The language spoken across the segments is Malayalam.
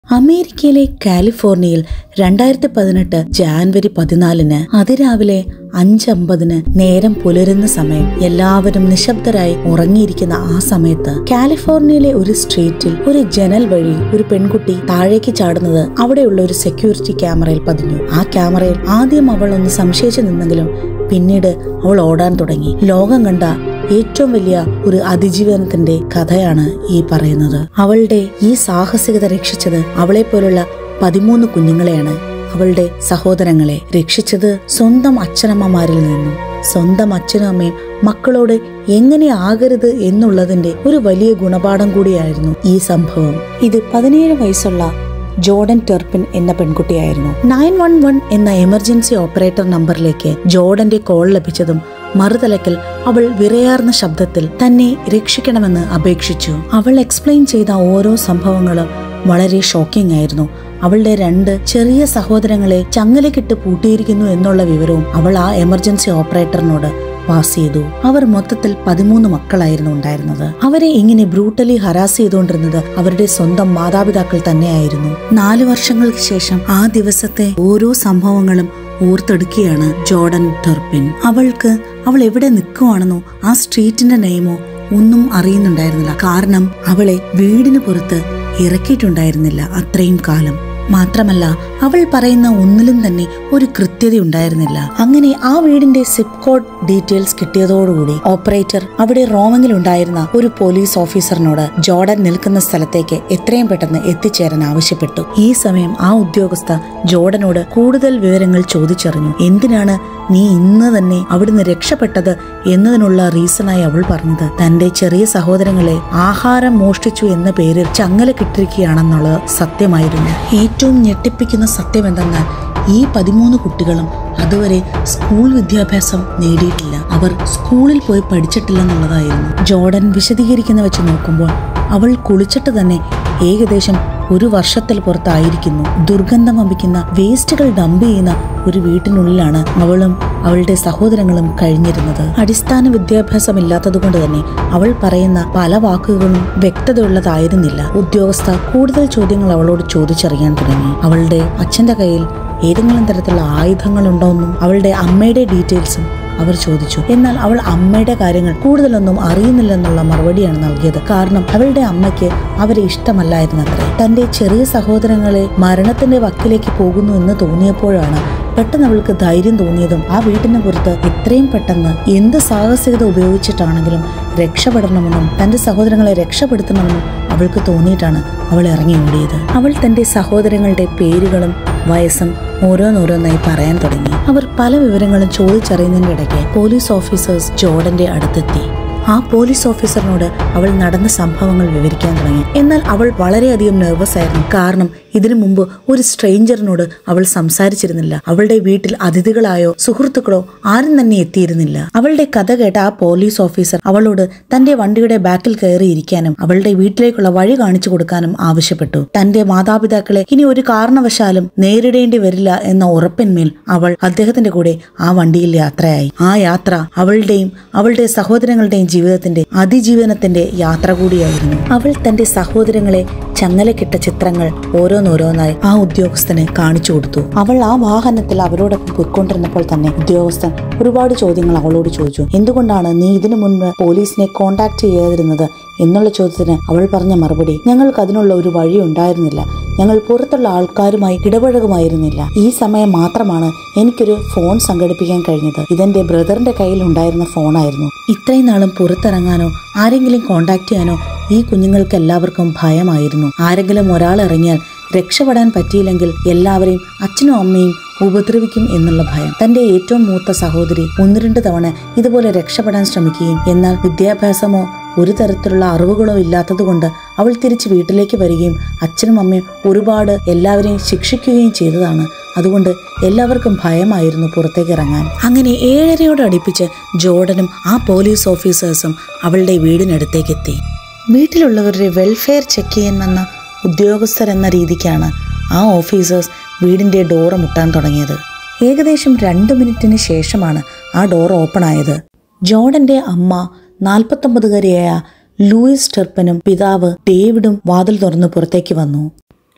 അമേരിക്കയിലെ കാലിഫോർണിയയിൽ രണ്ടായിരത്തി പതിനെട്ട് ജാൻവരി പതിനാലിന് അതിരാവിലെ അഞ്ചമ്പതിന് നേരം പുലരുന്ന സമയം എല്ലാവരും നിശബ്ദരായി ഉറങ്ങിയിരിക്കുന്ന ആ സമയത്ത് കാലിഫോർണിയയിലെ ഒരു സ്ട്രീറ്റിൽ ഒരു ജനൽ വഴി ഒരു പെൺകുട്ടി താഴേക്ക് ചാടുന്നത് അവിടെയുള്ള ഒരു സെക്യൂരിറ്റി ക്യാമറയിൽ പതിഞ്ഞു ആ ക്യാമറയിൽ ആദ്യം അവൾ ഒന്ന് സംശയിച്ചു നിന്നെങ്കിലും പിന്നീട് അവൾ ഓടാൻ തുടങ്ങി ലോകം കണ്ട ഏറ്റവും വലിയ ഒരു അതിജീവനത്തിന്റെ കഥയാണ് ഈ പറയുന്നത് അവളുടെ ഈ സാഹസികത രക്ഷിച്ചത് അവളെ പോലുള്ള പതിമൂന്ന് കുഞ്ഞുങ്ങളെയാണ് അവളുടെ സഹോദരങ്ങളെ രക്ഷിച്ചത് സ്വന്തം അച്ഛനമ്മമാരിൽ നിന്നും സ്വന്തം അച്ഛനും അമ്മയും മക്കളോട് എങ്ങനെ ആകരുത് എന്നുള്ളതിന്റെ ഒരു വലിയ ഗുണപാഠം കൂടിയായിരുന്നു ഈ സംഭവം ഇത് പതിനേഴ് വയസ്സുള്ള ജോർഡൻ ടെർപ്പിൻ എന്ന പെൺകുട്ടിയായിരുന്നു നയൻ വൺ വൺ എന്ന എമർജൻസി ഓപ്പറേറ്റർ നമ്പറിലേക്ക് ജോർഡന്റെ കോൾ ലഭിച്ചതും മറുതലക്കൽ അവൾ വിറയാർന്ന ശബ്ദത്തിൽ തന്നെ രക്ഷിക്കണമെന്ന് അപേക്ഷിച്ചു അവൾ എക്സ്പ്ലെയിൻ ചെയ്ത ഓരോ സംഭവങ്ങളും വളരെ ഷോക്കിംഗ് ആയിരുന്നു അവളുടെ രണ്ട് ചെറിയ സഹോദരങ്ങളെ ചങ്ങലക്കിട്ട് പൂട്ടിയിരിക്കുന്നു എന്നുള്ള വിവരവും അവൾ ആ എമർജൻസി ഓപ്പറേറ്ററിനോട് പാസ് ചെയ്തു അവർ മൊത്തത്തിൽ പതിമൂന്ന് മക്കളായിരുന്നു ഉണ്ടായിരുന്നത് അവരെ ഇങ്ങനെ ബ്രൂട്ടലി ഹരാസ് ചെയ്തുകൊണ്ടിരുന്നത് അവരുടെ സ്വന്തം മാതാപിതാക്കൾ തന്നെയായിരുന്നു നാല് വർഷങ്ങൾക്ക് ശേഷം ആ ദിവസത്തെ ഓരോ സംഭവങ്ങളും ഓർത്തെടുക്കുകയാണ് ജോർഡൻ ടെർപ്പിൻ അവൾക്ക് അവൾ എവിടെ നിൽക്കുവാണെന്നോ ആ സ്ട്രീറ്റിന്റെ നെയ്മോ ഒന്നും അറിയുന്നുണ്ടായിരുന്നില്ല കാരണം അവളെ വീടിന് പുറത്ത് ഇറക്കിയിട്ടുണ്ടായിരുന്നില്ല അത്രയും കാലം മാത്രമല്ല അവൾ പറയുന്ന ഒന്നിലും തന്നെ ഒരു കൃത്യത ഉണ്ടായിരുന്നില്ല അങ്ങനെ ആ വീടിന്റെ സിപ്പ് കോഡ് ഡീറ്റെയിൽസ് കിട്ടിയതോടുകൂടി ഓപ്പറേറ്റർ അവിടെ റോമിംഗിൽ ഉണ്ടായിരുന്ന ഒരു പോലീസ് ഓഫീസറിനോട് ജോർഡൻ നിൽക്കുന്ന സ്ഥലത്തേക്ക് എത്രയും പെട്ടെന്ന് എത്തിച്ചേരാൻ ആവശ്യപ്പെട്ടു ഈ സമയം ആ ഉദ്യോഗസ്ഥ ജോർഡനോട് കൂടുതൽ വിവരങ്ങൾ ചോദിച്ചറിഞ്ഞു എന്തിനാണ് നീ ഇന്ന് തന്നെ അവിടുന്ന് രക്ഷപ്പെട്ടത് എന്നതിനുള്ള റീസണായി അവൾ പറഞ്ഞത് തന്റെ ചെറിയ സഹോദരങ്ങളെ ആഹാരം മോഷ്ടിച്ചു എന്ന പേരിൽ ചങ്ങല കിട്ടിരിക്കുകയാണെന്നുള്ളത് സത്യമായിരുന്നു ഏറ്റവും ഞെട്ടിപ്പിക്കുന്ന സത്യം എന്തെന്നാൽ ഈ പതിമൂന്ന് കുട്ടികളും അതുവരെ സ്കൂൾ വിദ്യാഭ്യാസം നേടിയിട്ടില്ല അവർ സ്കൂളിൽ പോയി പഠിച്ചിട്ടില്ലെന്നുള്ളതായിരുന്നു ജോർഡൻ വിശദീകരിക്കുന്ന വെച്ച് നോക്കുമ്പോൾ അവൾ കുളിച്ചിട്ട് തന്നെ ഏകദേശം ഒരു വർഷത്തിൽ പുറത്തായിരിക്കുന്നു ദുർഗന്ധം വമിക്കുന്ന വേസ്റ്റുകൾ ഡംപ് ചെയ്യുന്ന ഒരു വീട്ടിനുള്ളിലാണ് അവളും അവളുടെ സഹോദരങ്ങളും കഴിഞ്ഞിരുന്നത് അടിസ്ഥാന വിദ്യാഭ്യാസം ഇല്ലാത്തതുകൊണ്ട് തന്നെ അവൾ പറയുന്ന പല വാക്കുകളും വ്യക്തതയുള്ളതായിരുന്നില്ല ഉദ്യോഗസ്ഥ കൂടുതൽ ചോദ്യങ്ങൾ അവളോട് ചോദിച്ചറിയാൻ തുടങ്ങി അവളുടെ അച്ഛന്റെ കയ്യിൽ ഏതെങ്കിലും തരത്തിലുള്ള ആയുധങ്ങളുണ്ടോന്നും അവളുടെ അമ്മയുടെ ഡീറ്റെയിൽസും അവർ ചോദിച്ചു എന്നാൽ അവൾ അമ്മയുടെ കാര്യങ്ങൾ കൂടുതലൊന്നും അറിയുന്നില്ലെന്നുള്ള മറുപടിയാണ് നൽകിയത് കാരണം അവളുടെ അമ്മയ്ക്ക് അവരെ ഇഷ്ടമല്ലായിരുന്നത്രേ തന്റെ ചെറിയ സഹോദരങ്ങളെ മരണത്തിന്റെ വക്കിലേക്ക് പോകുന്നു എന്ന് തോന്നിയപ്പോഴാണ് പെട്ടെന്ന് അവൾക്ക് ധൈര്യം തോന്നിയതും ആ വീട്ടിന് പുറത്ത് എത്രയും പെട്ടെന്ന് എന്ത് സാഹസികത ഉപയോഗിച്ചിട്ടാണെങ്കിലും രക്ഷപ്പെടണമെന്നും തന്റെ സഹോദരങ്ങളെ രക്ഷപ്പെടുത്തണമെന്നും അവൾക്ക് തോന്നിയിട്ടാണ് അവൾ ഇറങ്ങി ഓടിയത് അവൾ തന്റെ സഹോദരങ്ങളുടെ പേരുകളും വയസ്സും ഓരോന്നോരോന്നായി പറയാൻ തുടങ്ങി അവർ പല വിവരങ്ങളും ചോദിച്ചറിയുന്നതിന്റെ ഇടയ്ക്ക് പോലീസ് ഓഫീസേഴ്സ് ജോർഡന്റെ അടുത്തെത്തി ആ പോലീസ് ഓഫീസറിനോട് അവൾ നടന്ന സംഭവങ്ങൾ വിവരിക്കാൻ തുടങ്ങി എന്നാൽ അവൾ വളരെയധികം നെർവസ് ആയിരുന്നു കാരണം ഇതിനു മുമ്പ് ഒരു സ്ട്രേഞ്ചറിനോട് അവൾ സംസാരിച്ചിരുന്നില്ല അവളുടെ വീട്ടിൽ അതിഥികളായോ സുഹൃത്തുക്കളോ ആരും തന്നെ എത്തിയിരുന്നില്ല അവളുടെ കഥ കേട്ട ആ പോലീസ് ഓഫീസർ അവളോട് തന്റെ വണ്ടിയുടെ ബാക്കിൽ കയറിയിരിക്കാനും അവളുടെ വീട്ടിലേക്കുള്ള വഴി കാണിച്ചു കൊടുക്കാനും ആവശ്യപ്പെട്ടു തന്റെ മാതാപിതാക്കളെ ഇനി ഒരു കാരണവശാലും നേരിടേണ്ടി വരില്ല എന്ന ഉറപ്പിന്മേൽ അവൾ അദ്ദേഹത്തിന്റെ കൂടെ ആ വണ്ടിയിൽ യാത്രയായി ആ യാത്ര അവളുടെയും അവളുടെ സഹോദരങ്ങളുടെയും ജീവിതത്തിന്റെ അതിജീവനത്തിന്റെ യാത്ര കൂടിയായിരുന്നു അവൾ തന്റെ സഹോദരങ്ങളെ ചങ്ങലക്കിട്ട ചിത്രങ്ങൾ ഓരോന്നോരോന്നായി ആ ഉദ്യോഗസ്ഥന് കാണിച്ചു കൊടുത്തു അവൾ ആ വാഹനത്തിൽ അവരോടൊപ്പം പോയിക്കൊണ്ടിരുന്നപ്പോൾ തന്നെ ഉദ്യോഗസ്ഥൻ ഒരുപാട് ചോദ്യങ്ങൾ അവളോട് ചോദിച്ചു എന്തുകൊണ്ടാണ് നീ ഇതിനു മുൻപ് പോലീസിനെ കോണ്ടാക്ട് ചെയ്യാതിരുന്നത് എന്നുള്ള ചോദ്യത്തിന് അവൾ പറഞ്ഞ മറുപടി ഞങ്ങൾക്ക് അതിനുള്ള ഒരു വഴി ഉണ്ടായിരുന്നില്ല ഞങ്ങൾ പുറത്തുള്ള ആൾക്കാരുമായി ഇടപഴകുമായിരുന്നില്ല ഈ സമയം മാത്രമാണ് എനിക്കൊരു ഫോൺ സംഘടിപ്പിക്കാൻ കഴിഞ്ഞത് ഇതെന്റെ ബ്രദറിന്റെ കയ്യിൽ ഉണ്ടായിരുന്ന ഫോണായിരുന്നു ഇത്രയും നാളും പുറത്തിറങ്ങാനോ ആരെങ്കിലും കോണ്ടാക്ട് ചെയ്യാനോ ഈ കുഞ്ഞുങ്ങൾക്ക് എല്ലാവർക്കും ഭയമായിരുന്നു ആരെങ്കിലും ഒരാൾ ഇറങ്ങിയാൽ രക്ഷപ്പെടാൻ പറ്റിയില്ലെങ്കിൽ എല്ലാവരെയും അച്ഛനും അമ്മയും ഉപദ്രവിക്കും എന്നുള്ള ഭയം തന്റെ ഏറ്റവും മൂത്ത സഹോദരി ഒന്ന് രണ്ട് തവണ ഇതുപോലെ രക്ഷപ്പെടാൻ ശ്രമിക്കുകയും എന്നാൽ വിദ്യാഭ്യാസമോ ഒരു തരത്തിലുള്ള അറിവുകളോ ഇല്ലാത്തതുകൊണ്ട് അവൾ തിരിച്ച് വീട്ടിലേക്ക് വരികയും അച്ഛനും അമ്മയും ഒരുപാട് എല്ലാവരെയും ശിക്ഷിക്കുകയും ചെയ്തതാണ് അതുകൊണ്ട് എല്ലാവർക്കും ഭയമായിരുന്നു പുറത്തേക്ക് ഇറങ്ങാൻ അങ്ങനെ ഏഴരയോട് അടുപ്പിച്ച് ജോർഡനും ആ പോലീസ് ഓഫീസേഴ്സും അവളുടെ വീടിനടുത്തേക്ക് എത്തി വീട്ടിലുള്ളവരുടെ വെൽഫെയർ ചെക്ക് ചെയ്യാൻ വന്ന ഉദ്യോഗസ്ഥരെന്ന രീതിക്കാണ് ആ ഓഫീസേഴ്സ് വീടിന്റെ ഡോറ് മുട്ടാൻ തുടങ്ങിയത് ഏകദേശം രണ്ട് മിനിറ്റിന് ശേഷമാണ് ആ ഡോർ ഓപ്പൺ ആയത് ജോർഡന്റെ അമ്മ നാൽപ്പത്തൊമ്പതുകാരിയായ ലൂയിസ് ടെർപ്പനും പിതാവ് ഡേവിഡും വാതിൽ തുറന്ന് പുറത്തേക്ക് വന്നു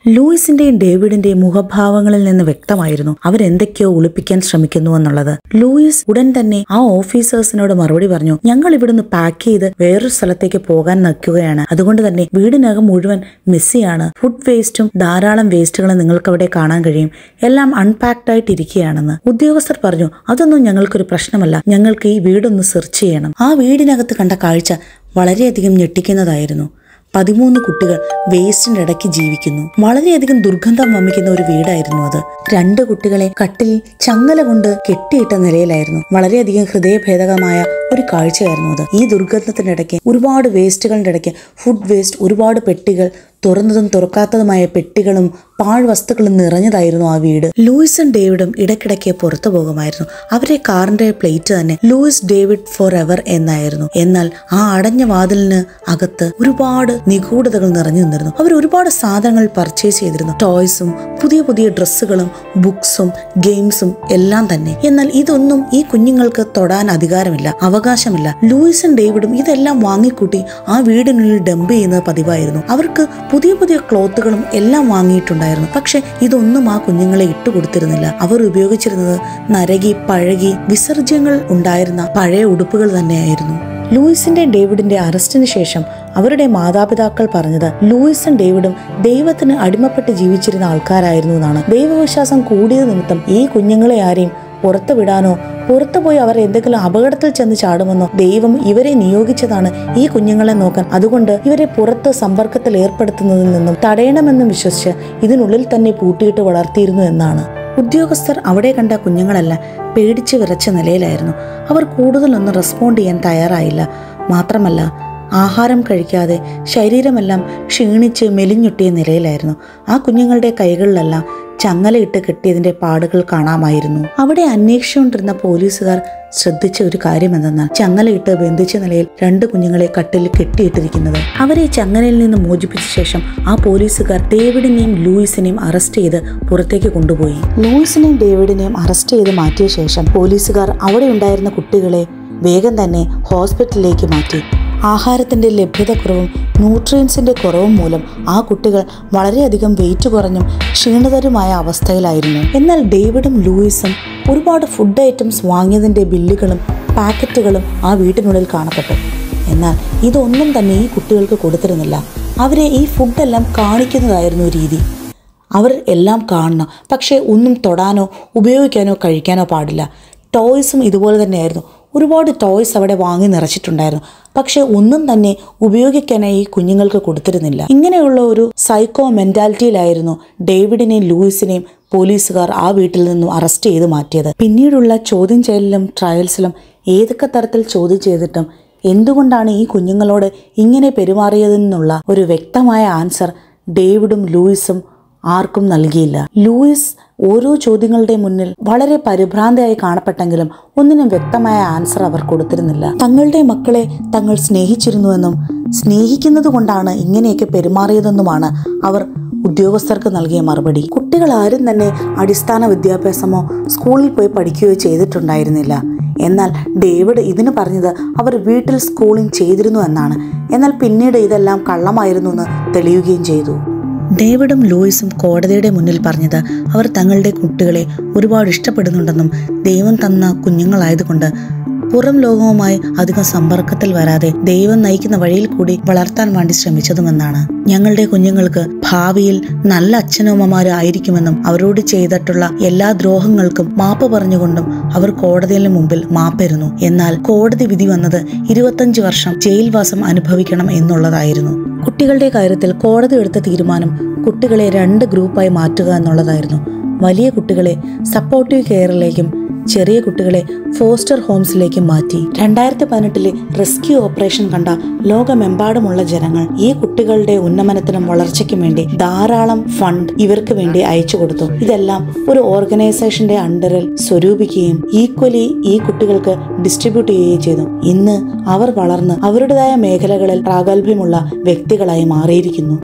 ലൂയിസിന്റെയും ഡേവിഡിന്റെയും മുഖഭാവങ്ങളിൽ നിന്ന് വ്യക്തമായിരുന്നു അവരെന്തൊക്കെയോ ഒളിപ്പിക്കാൻ ശ്രമിക്കുന്നു എന്നുള്ളത് ലൂയിസ് ഉടൻ തന്നെ ആ ഓഫീസേഴ്സിനോട് മറുപടി പറഞ്ഞു ഞങ്ങൾ ഇവിടുന്ന് പാക്ക് ചെയ്ത് വേറൊരു സ്ഥലത്തേക്ക് പോകാൻ നിൽക്കുകയാണ് അതുകൊണ്ട് തന്നെ വീടിനകം മുഴുവൻ മെസ്സിയാണ് ഫുഡ് വേസ്റ്റും ധാരാളം വേസ്റ്റുകളും നിങ്ങൾക്ക് അവിടെ കാണാൻ കഴിയും എല്ലാം അൺപാക്ഡ് ആയിട്ട് ഇരിക്കുകയാണെന്ന് ഉദ്യോഗസ്ഥർ പറഞ്ഞു അതൊന്നും ഞങ്ങൾക്കൊരു പ്രശ്നമല്ല ഞങ്ങൾക്ക് ഈ വീടൊന്ന് സെർച്ച് ചെയ്യണം ആ വീടിനകത്ത് കണ്ട കാഴ്ച വളരെയധികം ഞെട്ടിക്കുന്നതായിരുന്നു പതിമൂന്ന് കുട്ടികൾ വേസ്റ്റിന്റെ ഇടയ്ക്ക് ജീവിക്കുന്നു വളരെയധികം ദുർഗന്ധം വമിക്കുന്ന ഒരു വീടായിരുന്നു അത് രണ്ട് കുട്ടികളെ കട്ടിൽ ചങ്ങല കൊണ്ട് കെട്ടിയിട്ട നിലയിലായിരുന്നു വളരെയധികം ഹൃദയഭേദകമായ ഒരു കാഴ്ചയായിരുന്നു അത് ഈ ദുർഗന്ധത്തിനിടയ്ക്ക് ഒരുപാട് വേസ്റ്റുകളുടെ ഇടയ്ക്ക് ഫുഡ് വേസ്റ്റ് ഒരുപാട് പെട്ടികൾ തുറന്നതും തുറക്കാത്തതുമായ പെട്ടികളും പാഴ്വസ്തുക്കളും നിറഞ്ഞതായിരുന്നു ആ വീട് ലൂയിസും ഡേവിഡും ഇടയ്ക്കിടയ്ക്ക് പുറത്തു പോകുമായിരുന്നു അവരെ കാറിന്റെ പ്ലേറ്റ് തന്നെ ലൂയിസ് ഡേവിഡ് ഫോർ എവർ എന്നായിരുന്നു എന്നാൽ ആ അടഞ്ഞ വാതിലിന് അകത്ത് ഒരുപാട് നിഗൂഢതകൾ നിറഞ്ഞു നിന്നിരുന്നു അവർ ഒരുപാട് സാധനങ്ങൾ പർച്ചേസ് ചെയ്തിരുന്നു ടോയ്സും പുതിയ പുതിയ ഡ്രസ്സുകളും ബുക്സും ഗെയിംസും എല്ലാം തന്നെ എന്നാൽ ഇതൊന്നും ഈ കുഞ്ഞുങ്ങൾക്ക് തൊടാൻ അധികാരമില്ല അവകാശമില്ല ലൂയിസും ഡേവിഡും ഇതെല്ലാം വാങ്ങിക്കൂട്ടി ആ വീടിനുള്ളിൽ ഡംപ് ചെയ്യുന്നത് പതിവായിരുന്നു അവർക്ക് പുതിയ പുതിയ ക്ലോത്തുകളും എല്ലാം വാങ്ങിയിട്ടുണ്ടായിരുന്നു പക്ഷെ ഇതൊന്നും ആ കുഞ്ഞുങ്ങളെ ഇട്ടുകൊടുത്തിരുന്നില്ല അവർ ഉപയോഗിച്ചിരുന്നത് നരകി പഴകി വിസർജ്യങ്ങൾ ഉണ്ടായിരുന്ന പഴയ ഉടുപ്പുകൾ തന്നെയായിരുന്നു ലൂയിസിന്റെ ഡേവിഡിന്റെ അറസ്റ്റിന് ശേഷം അവരുടെ മാതാപിതാക്കൾ പറഞ്ഞത് ലൂയിസും ഡേവിഡും ദൈവത്തിന് അടിമപ്പെട്ട് ജീവിച്ചിരുന്ന ആൾക്കാരായിരുന്നു എന്നാണ് ദൈവവിശ്വാസം കൂടിയത് നിമിത്തം ഈ കുഞ്ഞുങ്ങളെ ആരെയും പുറത്തു വിടാനോ പുറത്തു പോയി അവർ എന്തെങ്കിലും അപകടത്തിൽ ചെന്ന് ചാടുമെന്നോ ദൈവം ഇവരെ നിയോഗിച്ചതാണ് ഈ കുഞ്ഞുങ്ങളെ നോക്കാൻ അതുകൊണ്ട് ഇവരെ പുറത്ത് സമ്പർക്കത്തിൽ ഏർപ്പെടുത്തുന്നതിൽ നിന്നും തടയണമെന്നും വിശ്വസിച്ച് ഇതിനുള്ളിൽ തന്നെ പൂട്ടിയിട്ട് വളർത്തിയിരുന്നു എന്നാണ് ഉദ്യോഗസ്ഥർ അവിടെ കണ്ട കുഞ്ഞുങ്ങളെല്ലാം പേടിച്ച് വിറച്ച നിലയിലായിരുന്നു അവർ കൂടുതലൊന്നും റെസ്പോണ്ട് ചെയ്യാൻ തയ്യാറായില്ല മാത്രമല്ല ആഹാരം കഴിക്കാതെ ശരീരമെല്ലാം ക്ഷീണിച്ച് മെലിഞ്ഞൊട്ടിയ നിലയിലായിരുന്നു ആ കുഞ്ഞുങ്ങളുടെ കൈകളിലെല്ലാം ചങ്ങലയിട്ട് കെട്ടിയതിന്റെ പാടുകൾ കാണാമായിരുന്നു അവിടെ അന്വേഷിച്ചുകൊണ്ടിരുന്ന പോലീസുകാർ ശ്രദ്ധിച്ച ഒരു കാര്യം എന്തെന്നാൽ ചങ്ങലയിട്ട് ബന്ധിച്ച നിലയിൽ രണ്ട് കുഞ്ഞുങ്ങളെ കട്ടിൽ കെട്ടിയിട്ടിരിക്കുന്നത് അവരെ ചങ്ങലയിൽ നിന്ന് മോചിപ്പിച്ച ശേഷം ആ പോലീസുകാർ ഡേവിഡിനെയും ലൂയിസിനെയും അറസ്റ്റ് ചെയ്ത് പുറത്തേക്ക് കൊണ്ടുപോയി ലൂയിസിനെയും ഡേവിഡിനെയും അറസ്റ്റ് ചെയ്ത് മാറ്റിയ ശേഷം പോലീസുകാർ അവിടെ ഉണ്ടായിരുന്ന കുട്ടികളെ വേഗം തന്നെ ഹോസ്പിറ്റലിലേക്ക് മാറ്റി ആഹാരത്തിന്റെ ലഭ്യതക്കുറവും ന്യൂട്രിയൻസിന്റെ കുറവും മൂലം ആ കുട്ടികൾ വളരെയധികം വെയിറ്റ് കുറഞ്ഞും ക്ഷീണിതരുമായ അവസ്ഥയിലായിരുന്നു എന്നാൽ ഡേവിഡും ലൂയിസും ഒരുപാട് ഫുഡ് ഐറ്റംസ് വാങ്ങിയതിന്റെ ബില്ലുകളും പാക്കറ്റുകളും ആ വീട്ടിനുള്ളിൽ കാണപ്പെട്ടു എന്നാൽ ഇതൊന്നും തന്നെ ഈ കുട്ടികൾക്ക് കൊടുത്തിരുന്നില്ല അവരെ ഈ ഫുഡെല്ലാം കാണിക്കുന്നതായിരുന്നു രീതി അവർ എല്ലാം കാണണം പക്ഷേ ഒന്നും തൊടാനോ ഉപയോഗിക്കാനോ കഴിക്കാനോ പാടില്ല ടോയ്സും ഇതുപോലെ തന്നെയായിരുന്നു ഒരുപാട് ടോയ്സ് അവിടെ വാങ്ങി നിറച്ചിട്ടുണ്ടായിരുന്നു പക്ഷെ ഒന്നും തന്നെ ഉപയോഗിക്കാനായി ഈ കുഞ്ഞുങ്ങൾക്ക് കൊടുത്തിരുന്നില്ല ഇങ്ങനെയുള്ള ഒരു സൈക്കോ മെന്റാലിറ്റിയിലായിരുന്നു ഡേവിഡിനെയും ലൂയിസിനെയും പോലീസുകാർ ആ വീട്ടിൽ നിന്നും അറസ്റ്റ് ചെയ്ത് മാറ്റിയത് പിന്നീടുള്ള ചോദ്യം ചെയ്യലിലും ട്രയൽസിലും ഏതൊക്കെ തരത്തിൽ ചോദ്യം ചെയ്തിട്ടും എന്തുകൊണ്ടാണ് ഈ കുഞ്ഞുങ്ങളോട് ഇങ്ങനെ പെരുമാറിയതെന്നുള്ള ഒരു വ്യക്തമായ ആൻസർ ഡേവിഡും ലൂയിസും ആർക്കും നൽകിയില്ല ലൂയിസ് ഓരോ ചോദ്യങ്ങളുടെ മുന്നിൽ വളരെ പരിഭ്രാന്തയായി കാണപ്പെട്ടെങ്കിലും ഒന്നിനും വ്യക്തമായ ആൻസർ അവർ കൊടുത്തിരുന്നില്ല തങ്ങളുടെ മക്കളെ തങ്ങൾ സ്നേഹിച്ചിരുന്നുവെന്നും സ്നേഹിക്കുന്നത് കൊണ്ടാണ് ഇങ്ങനെയൊക്കെ പെരുമാറിയതെന്നുമാണ് അവർ ഉദ്യോഗസ്ഥർക്ക് നൽകിയ മറുപടി കുട്ടികൾ ആരും തന്നെ അടിസ്ഥാന വിദ്യാഭ്യാസമോ സ്കൂളിൽ പോയി പഠിക്കുകയോ ചെയ്തിട്ടുണ്ടായിരുന്നില്ല എന്നാൽ ഡേവിഡ് ഇതിന് പറഞ്ഞത് അവർ വീട്ടിൽ സ്കൂളിംഗ് ചെയ്തിരുന്നു എന്നാണ് എന്നാൽ പിന്നീട് ഇതെല്ലാം കള്ളമായിരുന്നു എന്ന് തെളിയുകയും ചെയ്തു ഡേവിഡും ലൂയിസും കോടതിയുടെ മുന്നിൽ പറഞ്ഞത് അവർ തങ്ങളുടെ കുട്ടികളെ ഒരുപാട് ഇഷ്ടപ്പെടുന്നുണ്ടെന്നും ദൈവം തന്ന കുഞ്ഞുങ്ങളായതുകൊണ്ട് പുറം ലോകവുമായി അധികം സമ്പർക്കത്തിൽ വരാതെ ദൈവം നയിക്കുന്ന വഴിയിൽ കൂടി വളർത്താൻ വേണ്ടി ശ്രമിച്ചതുമെന്നാണ് ഞങ്ങളുടെ കുഞ്ഞുങ്ങൾക്ക് ഭാവിയിൽ നല്ല അച്ഛനമ്മമാര് ആയിരിക്കുമെന്നും അവരോട് ചെയ്തിട്ടുള്ള എല്ലാ ദ്രോഹങ്ങൾക്കും മാപ്പ് പറഞ്ഞുകൊണ്ടും അവർ കോടതിയിന് മുമ്പിൽ മാപ്പിരുന്നു എന്നാൽ കോടതി വിധി വന്നത് ഇരുപത്തഞ്ച് വർഷം ജയിൽവാസം അനുഭവിക്കണം എന്നുള്ളതായിരുന്നു കുട്ടികളുടെ കാര്യത്തിൽ കോടതി എടുത്ത തീരുമാനം കുട്ടികളെ രണ്ട് ഗ്രൂപ്പായി മാറ്റുക എന്നുള്ളതായിരുന്നു വലിയ കുട്ടികളെ സപ്പോർട്ടീവ് കെയറിലേക്കും ചെറിയ കുട്ടികളെ ഫോസ്റ്റർ ഹോംസിലേക്കും മാറ്റി രണ്ടായിരത്തി പതിനെട്ടിലെ റെസ്ക്യൂ ഓപ്പറേഷൻ കണ്ട ലോകമെമ്പാടുമുള്ള ജനങ്ങൾ ഈ കുട്ടികളുടെ ഉന്നമനത്തിനും വളർച്ചയ്ക്കും വേണ്ടി ധാരാളം ഫണ്ട് ഇവർക്ക് വേണ്ടി അയച്ചു കൊടുത്തു ഇതെല്ലാം ഒരു ഓർഗനൈസേഷന്റെ അണ്ടറിൽ സ്വരൂപിക്കുകയും ഈക്വലി ഈ കുട്ടികൾക്ക് ഡിസ്ട്രിബ്യൂട്ട് ചെയ്യുകയും ചെയ്തു ഇന്ന് അവർ വളർന്ന് അവരുടേതായ മേഖലകളിൽ പ്രാഗൽഭ്യമുള്ള വ്യക്തികളായി മാറിയിരിക്കുന്നു